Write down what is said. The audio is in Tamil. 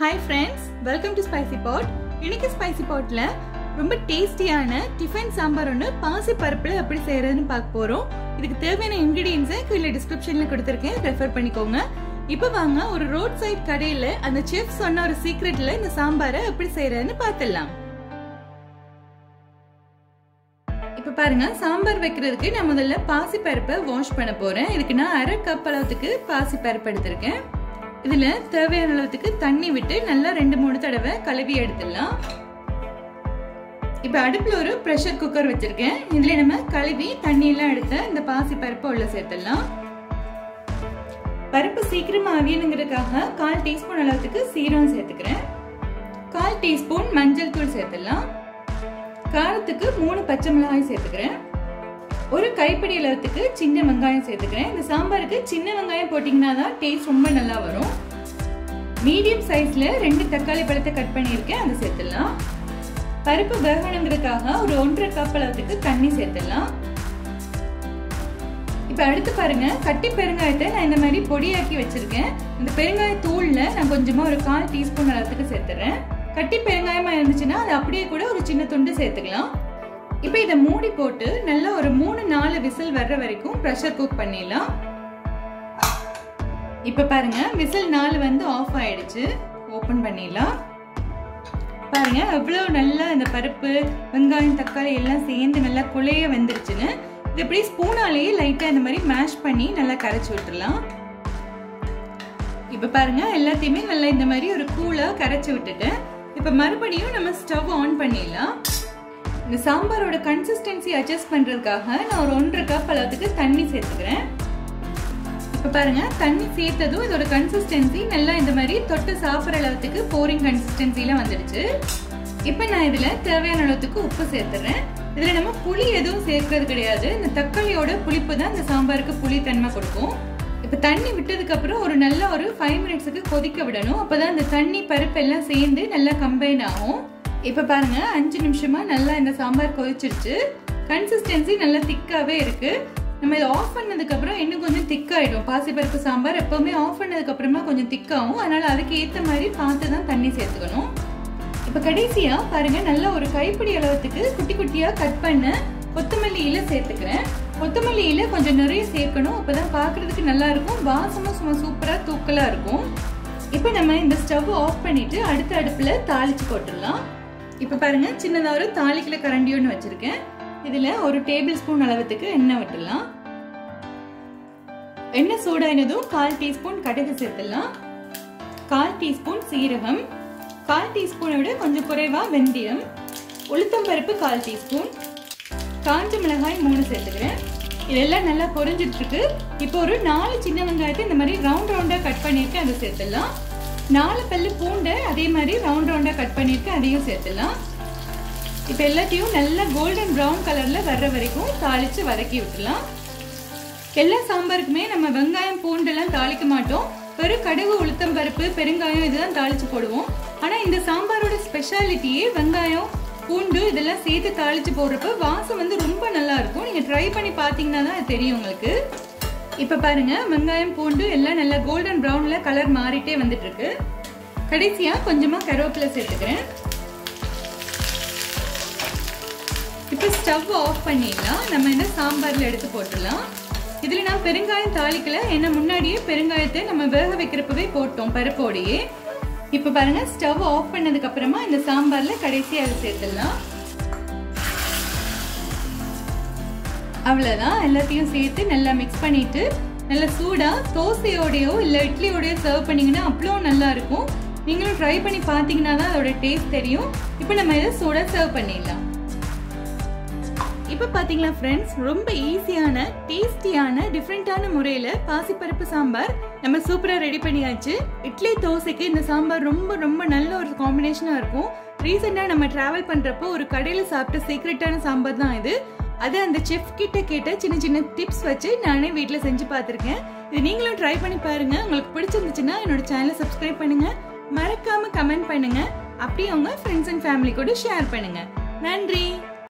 hi friends welcome to spicy pot இன்னைக்கு ஸ்பைசி பாட்ல ரொம்ப டேஸ்டியான டிஃபன் சாம்பார் ஒன்று பாசி பருப்பில் எப்படி செய்யறதுன்னு பார்க்க போறோம் இதுக்கு தேவையான இன்கிரீடியன்ஸை கீழே டிஸ்கிரிப்ஷன்ல கொடுத்துருக்கேன் ரெஃபர் பண்ணிக்கோங்க இப்போ வாங்க ஒரு ரோட் சைட் கடையில அந்த செஃப் சொன்ன ஒரு சீக்ரெட்ல இந்த சாம்பாரை எப்படி செய்யறதுன்னு பார்த்துடலாம் இப்போ பாருங்க சாம்பார் வைக்கிறதுக்கு நான் முதல்ல பாசி பருப்பை வாஷ் பண்ண போறேன் இதுக்கு நான் அரை கப் அளவுக்கு பாசி பருப்பு எடுத்திருக்கேன் இதுல தேவையான அளவுக்கு தண்ணி விட்டு நல்லா ரெண்டு மூணு தடவை கழுவி எடுத்துடலாம் இப்போ அடுப்புல ஒரு ப்ரெஷர் குக்கர் வச்சிருக்கேன் இதுல நம்ம கழுவி தண்ணி எல்லாம் எடுத்து இந்த பாசி பருப்பை உள்ள சேர்த்துடலாம் பருப்பு சீக்கிரமா அவியணுங்கிறதுக்காக கால் டீஸ்பூன் அளவுக்கு சீரகம் சேர்த்துக்கிறேன் கால் டீஸ்பூன் மஞ்சள் தூள் சேர்த்துடலாம் காரத்துக்கு மூணு பச்சை மிளகாய் சேர்த்துக்கிறேன் ஒரு கைப்பிடி அளவுக்கு சின்ன வெங்காயம் சேர்த்துக்கிறேன் இந்த சாம்பாருக்கு சின்ன வெங்காயம் போட்டிங்கன்னா தான் டேஸ்ட் ரொம்ப நல்லா வரும் மீடியம் சைஸ்ல ரெண்டு தக்காளி பழத்தை கட் பண்ணியிருக்கேன் அதை சேர்த்துடலாம் பருப்பு வேகணுங்கிறதுக்காக ஒரு ஒன்றரை கப் அளவுக்கு தண்ணி சேர்த்துடலாம் இப்போ அடுத்து பாருங்க கட்டி பெருங்காயத்தை நான் இந்த மாதிரி பொடியாக்கி வச்சிருக்கேன் இந்த பெருங்காய தூள்ல நான் கொஞ்சமா ஒரு கால் டீஸ்பூன் அளவுக்கு சேர்த்துறேன் கட்டி பெருங்காயமா இருந்துச்சுன்னா அது அப்படியே கூட ஒரு சின்ன துண்டு சேர்த்துக்கலாம் இப்போ இதை மூடி போட்டு நல்லா ஒரு மூணு நாலு விசில் வர்ற வரைக்கும் ப்ரெஷர் குக் பண்ணிடலாம் இப்போ பாருங்க விசில் நாலு வந்து ஆஃப் ஆயிடுச்சு ஓப்பன் பண்ணிடலாம் பாருங்க எவ்வளோ நல்லா இந்த பருப்பு வெங்காயம் தக்காளி எல்லாம் சேர்ந்து நல்லா குழைய வெந்துருச்சுன்னு இது இப்படி ஸ்பூனாலேயே லைட்டாக இந்த மாதிரி மேஷ் பண்ணி நல்லா கரைச்சி விட்டுடலாம் இப்போ பாருங்க எல்லாத்தையுமே நல்லா இந்த மாதிரி ஒரு கூலாக கரைச்சி விட்டுட்டேன் இப்போ மறுபடியும் நம்ம ஸ்டவ் ஆன் பண்ணிடலாம் இந்த சாம்பாரோட கன்சிஸ்டன்சி அட்ஜஸ்ட் பண்ணுறதுக்காக நான் ஒரு ஒன்றரை கப் அளவுக்கு தண்ணி சேர்த்துக்கிறேன் இப்போ பாருங்க தண்ணி சேர்த்ததும் இதோட கன்சிஸ்டன்சி நல்லா இந்த மாதிரி தொட்டு சாப்பிட்ற அளவுக்கு போரிங் கன்சிஸ்டன்சில வந்துடுச்சு இப்போ நான் இதில் தேவையான அளவுக்கு உப்பு சேர்த்துறேன் இதில் நம்ம புளி எதுவும் சேர்க்கறது கிடையாது இந்த தக்காளியோட புளிப்பு தான் இந்த சாம்பாருக்கு புளி தன்மை கொடுக்கும் இப்போ தண்ணி விட்டதுக்கு அப்புறம் ஒரு நல்ல ஒரு ஃபைவ் மினிட்ஸுக்கு கொதிக்க விடணும் அப்போதான் இந்த தண்ணி பருப்பு எல்லாம் சேர்ந்து நல்லா கம்பைன் ஆகும் இப்போ பாருங்க அஞ்சு நிமிஷமா நல்லா இந்த சாம்பார் கொதிச்சிருச்சு கன்சிஸ்டன்சி நல்லா திக்காவே இருக்கு நம்ம இதை ஆஃப் பண்ணதுக்கு அப்புறம் இன்னும் கொஞ்சம் திக்காயிடும் பாசிப்பருப்பு சாம்பார் எப்பவுமே ஆஃப் பண்ணதுக்கு அப்புறமா கொஞ்சம் திக்காகும் அதனால அதுக்கு ஏற்ற மாதிரி பார்த்து தான் தண்ணி சேர்த்துக்கணும் இப்போ கடைசியா பாருங்க நல்ல ஒரு கைப்பிடி அளவுக்கு குட்டி குட்டியா கட் பண்ண கொத்தமல்லி இலை சேர்த்துக்கிறேன் கொத்தமல்லி இலை கொஞ்சம் நிறைய சேர்க்கணும் அப்பதான் பாக்குறதுக்கு நல்லா இருக்கும் வாசமும் சும்மா சூப்பரா தூக்கலா இருக்கும் இப்போ நம்ம இந்த ஸ்டவ் ஆஃப் பண்ணிட்டு அடுத்த அடுப்புல தாளிச்சு போட்டுடலாம் இப்போ பாருங்க சின்னதாக ஒரு தாளிக்கல கரண்டி ஒன்று வச்சிருக்கேன் இதில் ஒரு டேபிள் ஸ்பூன் அளவுக்கு எண்ணெய் விட்டுடலாம் எண்ணெய் சூடானதும் கால் டீஸ்பூன் கடுகு சேர்த்துடலாம் கால் டீஸ்பூன் சீரகம் கால் டீஸ்பூனை விட கொஞ்சம் குறைவா வெந்தயம் உளுத்தம் பருப்பு கால் டீஸ்பூன் காஞ்ச மிளகாய் மூணு சேர்த்துக்கிறேன் இதெல்லாம் நல்லா பொரிஞ்சிட்டு இருக்கு இப்போ ஒரு நாலு சின்ன வெங்காயத்தை இந்த மாதிரி ரவுண்ட் ரவுண்டா கட் பண்ணியிருக்கேன் அதை சேர்த்துடலாம் நாலு பல்லு பூண்டை அதே மாதிரி ரவுண்ட் ரவுண்டா கட் பண்ணியிருக்கேன் அதையும் சேர்த்துடலாம் இப்போ எல்லாத்தையும் நல்லா கோல்டன் ப்ரௌன் கலர்ல வர்ற வரைக்கும் தாளிச்சு வதக்கி விட்டுலாம் எல்லா சாம்பாருக்குமே நம்ம வெங்காயம் பூண்டெல்லாம் தாளிக்க மாட்டோம் வெறும் கடுகு உளுத்தம் பருப்பு பெருங்காயம் இதுதான் தாளிச்சு போடுவோம் ஆனா இந்த சாம்பாரோட ஸ்பெஷாலிட்டியே வெங்காயம் பூண்டு இதெல்லாம் சேர்த்து தாளிச்சு போடுறப்ப வாசம் வந்து ரொம்ப நல்லா இருக்கும் நீங்க ட்ரை பண்ணி பார்த்தீங்கன்னா தான் அது தெரியும் உங்களுக்கு இப்ப பாருங்க வெங்காயம் பூண்டு எல்லாம் நல்லா கோல்டன் ப்ரௌன்ல கலர் மாறிட்டே வந்துட்டு இருக்கு கடைசியா கொஞ்சமா கருவேப்பிலை சேர்த்துக்கிறேன் இப்போ ஸ்டவ் ஆஃப் பண்ணிடலாம் நம்ம இந்த சாம்பார்ல எடுத்து போட்டுடலாம் இதுல நான் பெருங்காயம் தாளிக்கல ஏன்னா முன்னாடியே பெருங்காயத்தை நம்ம வேக வைக்கிறப்பவே போட்டோம் பருப்போடையே இப்போ பாருங்க ஸ்டவ் ஆஃப் பண்ணதுக்கு அப்புறமா இந்த சாம்பார்ல கடைசியா அதை சேர்த்துடலாம் அவ்வளோதான் எல்லாத்தையும் சேர்த்து நல்லா மிக்ஸ் பண்ணிட்டு நல்லா சூடாக தோசையோடையோ இல்லை இட்லியோடையோ சர்வ் பண்ணிங்கன்னா அவ்வளோ நல்லா இருக்கும் நீங்களும் ட்ரை பண்ணி பார்த்தீங்கன்னா தான் அதோட டேஸ்ட் தெரியும் இப்போ நம்ம இதை சூடாக சர்வ் பண்ணிடலாம் இப்போ பார்த்தீங்களா ஃப்ரெண்ட்ஸ் ரொம்ப ஈஸியான டேஸ்டியான டிஃப்ரெண்ட்டான முறையில் பாசிப்பருப்பு சாம்பார் நம்ம சூப்பராக ரெடி பண்ணியாச்சு இட்லி தோசைக்கு இந்த சாம்பார் ரொம்ப ரொம்ப நல்ல ஒரு காம்பினேஷனாக இருக்கும் ரீசெண்டாக நம்ம ட்ராவல் பண்ணுறப்போ ஒரு கடையில் சாப்பிட்ட சீக்ரெட்டான சாம்பார் தான் இது அது அந்த செஃப் கிட்ட கேட்ட சின்ன சின்ன டிப்ஸ் வச்சு நானே வீட்டில் செஞ்சு பார்த்துருக்கேன் இது நீங்களும் ட்ரை பண்ணி பாருங்க உங்களுக்கு பிடிச்சிருந்துச்சுன்னா என்னோட சேனலை சப்ஸ்கிரைப் பண்ணுங்க மறக்காம கமெண்ட் பண்ணுங்க அப்படியே உங்க ஃப்ரெண்ட்ஸ் அண்ட் ஃபேமிலி கூட ஷேர் பண்ணுங்க நன்றி